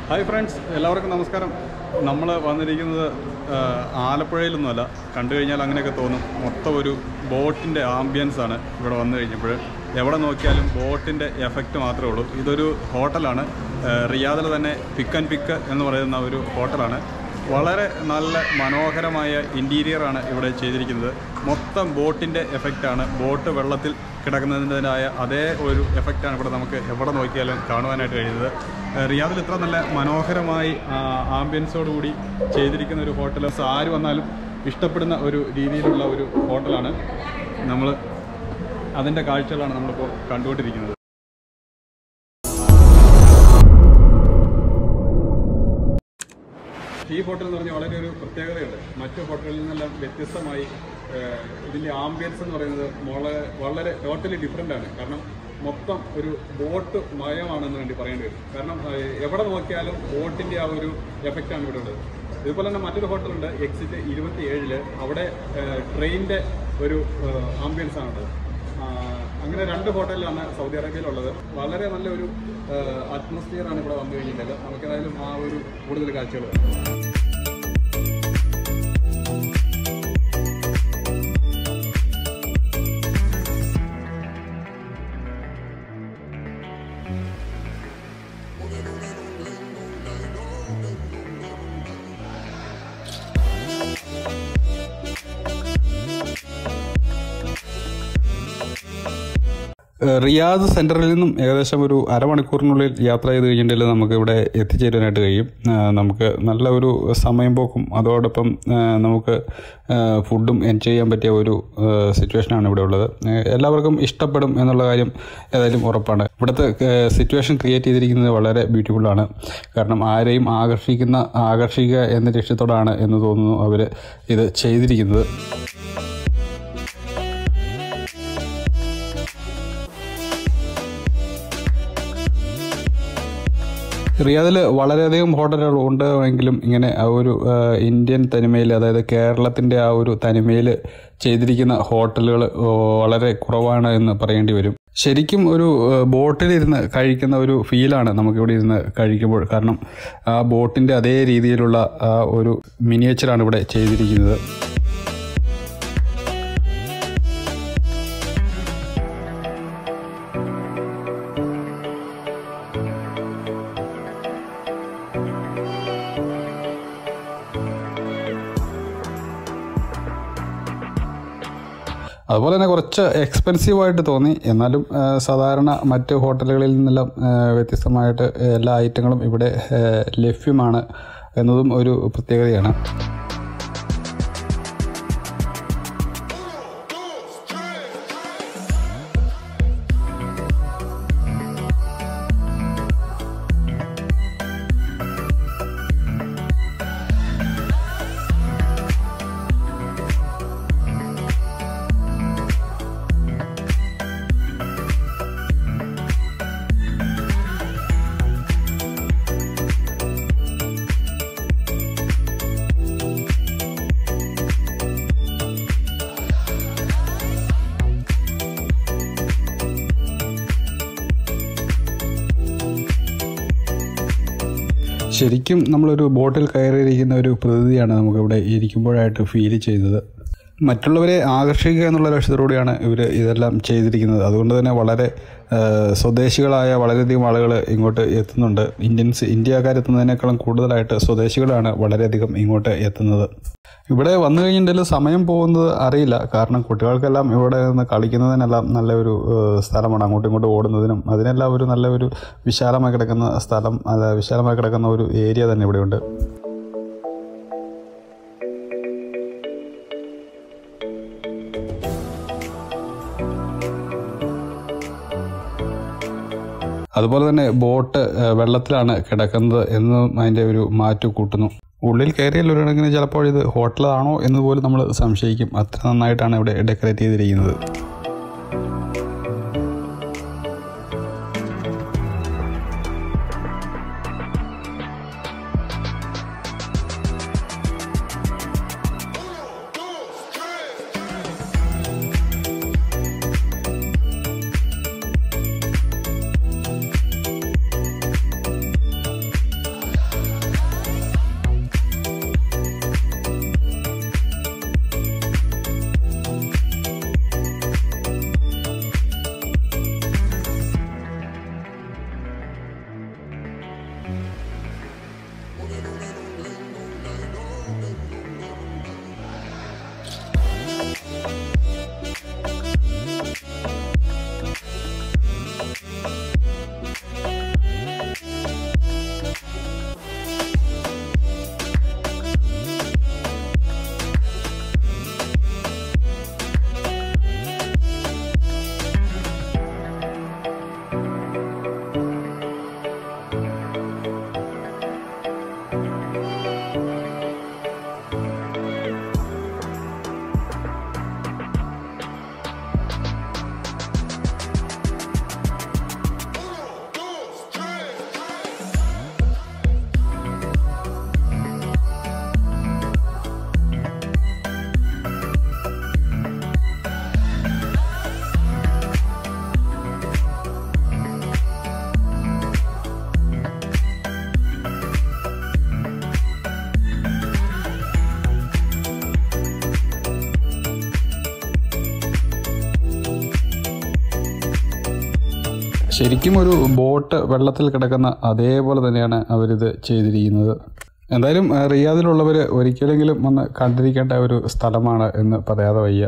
Hi friends എല്ലാവർക്കും നമസ്കാരം നമ്മൾ വന്നിരിക്കുന്നത് ആ, ആലപ്പുഴയിലൊന്നുമല്ല കണ്ടു കഴിഞ്ഞാൽ അങ്ങനെയൊക്കെ തോന്നും മൊത്തം ഒരു ബോട്ടിൻ്റെ ആംബിയൻസ് ആണ് ഇവിടെ വന്നു കഴിഞ്ഞപ്പോൾ എവിടെ നോക്കിയാലും ബോട്ടിൻ്റെ എഫക്റ്റ് മാത്രമേ ഉള്ളൂ ഇതൊരു ഹോട്ടലാണ് ആ, റിയാദിൽ തന്നെ പിക്ക് ആൻഡ് പിക്ക് എന്ന് പറയുന്ന ഒരു ഹോട്ടലാണ് വളരെ നല്ല മനോഹരമായ ഇൻറ്റീരിയറാണ് ഇവിടെ ചെയ്തിരിക്കുന്നത് മൊത്തം ബോട്ടിൻ്റെ എഫക്റ്റാണ് ബോട്ട് വെള്ളത്തിൽ കിടക്കുന്നതിൻ്റെതായ അതേ ഒരു എഫക്റ്റാണ് ഇവിടെ നമുക്ക് എവിടെ നോക്കിയാലും കാണുവാനായിട്ട് കഴിയുന്നത് ഏഹ് റിയാദിൽ ഇത്ര നല്ല മനോഹരമായി ആംബിയൻസോടുകൂടി ചെയ്തിരിക്കുന്ന ഒരു ഹോട്ടൽ ആര് വന്നാലും ഇഷ്ടപ്പെടുന്ന ഒരു രീതിയിലുള്ള ഒരു ഹോട്ടലാണ് നമ്മൾ അതിൻ്റെ കാഴ്ചകളാണ് നമ്മളിപ്പോൾ കണ്ടുകൊണ്ടിരിക്കുന്നത് ഈ ഹോട്ടൽ എന്ന് പറഞ്ഞാൽ വളരെ ഒരു പ്രത്യേകതയുണ്ട് മറ്റു ഹോട്ടലിൽ നിന്നെല്ലാം വ്യത്യസ്തമായി ഏഹ്, ഇതിന്റെ ആംബിയൻസ് എന്ന് പറയുന്നത് വളരെ വളരെ ടോട്ടലി ഡിഫറെൻ്റ് ആണ് കാരണം മൊത്തം ഒരു ബോട്ട് മയമാണെന്ന് വേണ്ടി പറയേണ്ടി വരും കാരണം ഏഹ്, എവിടെ നോക്കിയാലും ബോട്ടിന്റെ ആ ഒരു എഫക്റ്റ് ആണ് ഇവിടെ ഉള്ളത് ഇതുപോലെ തന്നെ മറ്റൊരു ഹോട്ടലുണ്ട് എക്സിറ്റ് ഇരുപത്തി ഏഴില് അവിടെ ട്രെയിനിന്റെ ഒരു ആംബിയൻസ് ആണുള്ളത് ആ, അങ്ങനെ രണ്ട് ഹോട്ടലിലാണ് സൗദി അറേബ്യയിലുള്ളത് വളരെ നല്ലൊരു അറ്റ്മോസ്ഫിയർ ആണ് ഇവിടെ വന്നു കഴിഞ്ഞിട്ടുള്ളത് നമുക്ക് ഏതായാലും ആ ഒരു കൂടുതൽ കാഴ്ചകൾ ഏഹ് റിയാദ് സെൻറ്ററിൽ നിന്നും ഏകദേശം ഒരു അരമണിക്കൂറിനുള്ളിൽ യാത്ര ചെയ്ത് കഴിഞ്ഞിട്ടുണ്ടെങ്കിൽ നമുക്ക് ഇവിടെ എത്തിച്ചേരാനായിട്ട് കഴിയും ഏഹ് നമുക്ക് നല്ല ഒരു സമയം പോക്കും അതോടൊപ്പം ഏഹ് നമുക്ക് ഏഹ് ഫുഡും എൻജോയ് ചെയ്യാൻ പറ്റിയ ഒരു ഏഹ് സിറ്റുവേഷനാണ് ഇവിടെ ഉള്ളത് ഏഹ് എല്ലാവർക്കും ഇഷ്ടപ്പെടും എന്നുള്ള കാര്യം ഏതായാലും ഉറപ്പാണ് ഇവിടുത്തെ ഏഹ് സിറ്റുവേഷൻ ക്രിയേറ്റ് ചെയ്തിരിക്കുന്നത് വളരെ ബ്യൂട്ടിഫുള്ളാണ് കാരണം ആരെയും ആകർഷിക്കുന്ന ആകർഷിക്കുക എന്ന ലക്ഷ്യത്തോടാണ് എന്ന് തോന്നുന്നു അവർ ഇത് ചെയ്തിരിക്കുന്നത് റിയാദിൽ വളരെയധികം ഹോട്ടലുകൾ ഉണ്ട് എങ്കിലും ഇങ്ങനെ ആ ഒരു ആ, ഇന്ത്യൻ തനിമയിൽ അതായത് കേരളത്തിൻ്റെ ആ ഒരു തനിമയിൽ ചെയ്തിരിക്കുന്ന ഹോട്ടലുകൾ വളരെ കുറവാണ് എന്ന് പറയേണ്ടി വരും ശരിക്കും ഒരു ആ, ബോട്ടിലിരുന്ന് കഴിക്കുന്ന ഒരു ഫീലാണ് നമുക്കിവിടെ ഇരുന്ന് കഴിക്കുമ്പോൾ കാരണം ആ ബോട്ടിൻ്റെ അതേ രീതിയിലുള്ള ആ ഒരു മിനിയേച്ചറാണ് ഇവിടെ ചെയ്തിരിക്കുന്നത് അതുപോലെ തന്നെ കുറച്ച് എക്സ്പെൻസീവായിട്ട് തോന്നി എന്നാലും ആ, സാധാരണ മറ്റ് ഹോട്ടലുകളിൽ നിന്നെല്ലാം ആ, വ്യത്യസ്തമായിട്ട് എല്ലാ ഐറ്റങ്ങളും ഇവിടെ ആ, ലഭ്യമാണ് എന്നതും ഒരു പ്രത്യേകതയാണ് ശരിക്കും നമ്മളൊരു ബോട്ടിൽ കയറിയിരിക്കുന്ന ഒരു പ്രകൃതിയാണ് നമുക്കിവിടെ ഇരിക്കുമ്പോഴായിട്ട് ഫീൽ ചെയ്തത് മറ്റുള്ളവരെ ആകർഷിക്കുക എന്നുള്ള ലക്ഷ്യത്തോടെയാണ് ഇവർ ഇതെല്ലാം ചെയ്തിരിക്കുന്നത് അതുകൊണ്ട് തന്നെ വളരെ ആ, സ്വദേശികളായ വളരെയധികം ആളുകൾ ഇങ്ങോട്ട് എത്തുന്നുണ്ട് ഇന്ത്യൻസ് ഇന്ത്യക്കാരെത്തുന്നതിനേക്കാളും കൂടുതലായിട്ട് സ്വദേശികളാണ് വളരെയധികം ഇങ്ങോട്ട് എത്തുന്നത് ഇവിടെ വന്നു കഴിഞ്ഞിട്ടുണ്ടെങ്കിൽ സമയം പോകുന്നത് അറിയില്ല കാരണം കുട്ടികൾക്കെല്ലാം ഇവിടെ നിന്ന് കളിക്കുന്നതിനെല്ലാം നല്ലൊരു ഏഹ്, സ്ഥലമാണ് അങ്ങോട്ടും ഇങ്ങോട്ടും ഓടുന്നതിനും അതിനെല്ലാം ഒരു നല്ല ഒരു വിശാലമായി കിടക്കുന്ന സ്ഥലം അത് വിശാലമായി കിടക്കുന്ന ഒരു ഏരിയ തന്നെ ഇവിടെയുണ്ട് അതുപോലെ തന്നെ ബോട്ട് ഏഹ്, വെള്ളത്തിലാണ് കിടക്കുന്നത് എന്നും അതിൻ്റെ ഒരു മാറ്റു കൂട്ടുന്നു ഉള്ളിൽ കയറിയല്ലോരാണെങ്കിൽ ചിലപ്പോൾ ഇത് ഹോട്ടലാണോ എന്ന് പോലും നമ്മൾ സംശയിക്കും അത്ര നന്നായിട്ടാണ് ഇവിടെ ഡെക്കറേറ്റ് ചെയ്തിരിക്കുന്നത് ശരിക്കും ഒരു ബോട്ട് വെള്ളത്തിൽ കിടക്കുന്ന അതേപോലെ തന്നെയാണ് അവരിത് ചെയ്തിരിക്കുന്നത് എന്തായാലും ആ, റിയാദിലുള്ളവർ ഒരിക്കലെങ്കിലും വന്ന് കണ്ടിരിക്കേണ്ട ഒരു സ്ഥലമാണ് എന്ന് പറയാതെ വയ്യ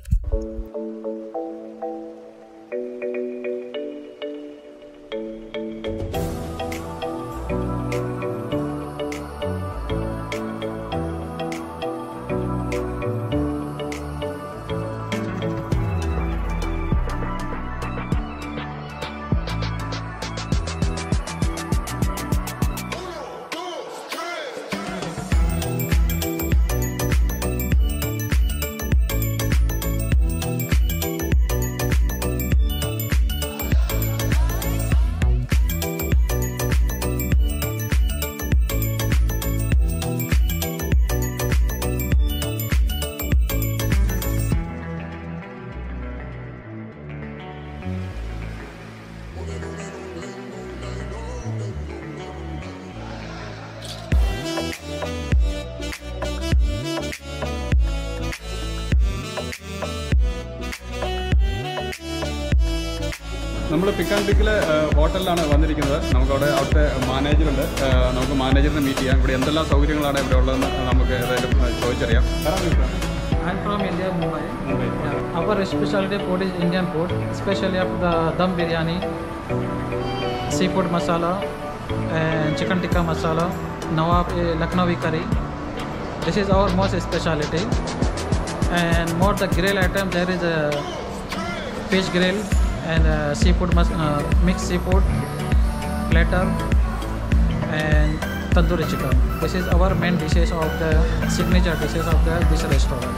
നമ്മൾ പിക്കാൻ പിക്കിലെ ഹോട്ടലിലാണ് വന്നിരിക്കുന്നത് നമുക്കവിടെ അവിടുത്തെ മാനേജറുണ്ട് ആ, നമുക്ക് മാനേജറിനെ മീറ്റ് ചെയ്യാം ഇവിടെ എന്തെല്ലാം സൗകര്യങ്ങളാണ് ഇവിടെ ഉള്ളതെന്ന് നമുക്ക് ഏതായാലും ആ, ചോദിച്ചറിയാം I'm from India, Mumbai. Yeah. Our specialty food is Indian food, especially of the dum biryani, seafood masala, and chicken tikka masala, Nawab eh, Lucknowi curry. This is our most specialty. And more the grill item, there is a fish grill and uh, seafood mas- uh, mixed seafood platter and tandoori chicken. This is our main dishes of the signature dishes of the this restaurant.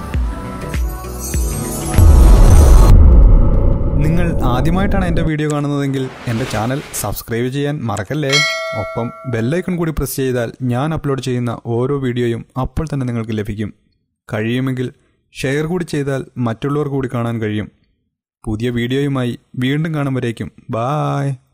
നിങ്ങൾ ആദ്യമായിട്ടാണ് എൻ്റെ video കാണുന്നതെങ്കിൽ എൻ്റെ channel subscribe ചെയ്യാൻ മറക്കല്ലേ ഒപ്പം bell icon കൂടി press ചെയ്താൽ ഞാൻ അപ്ലോഡ് ചെയ്യുന്ന ഓരോ വീഡിയോയും അപ്പോൾ തന്നെ നിങ്ങൾക്ക് ലഭിക്കും കഴിയുമെങ്കിൽ ഷെയർ കൂടി ചെയ്താൽ മറ്റുള്ളവർ കൂടി കാണാൻ കഴിയും പുതിയ വീഡിയോയുമായി വീണ്ടും കാണുമ്പോഴേക്കും ബായ്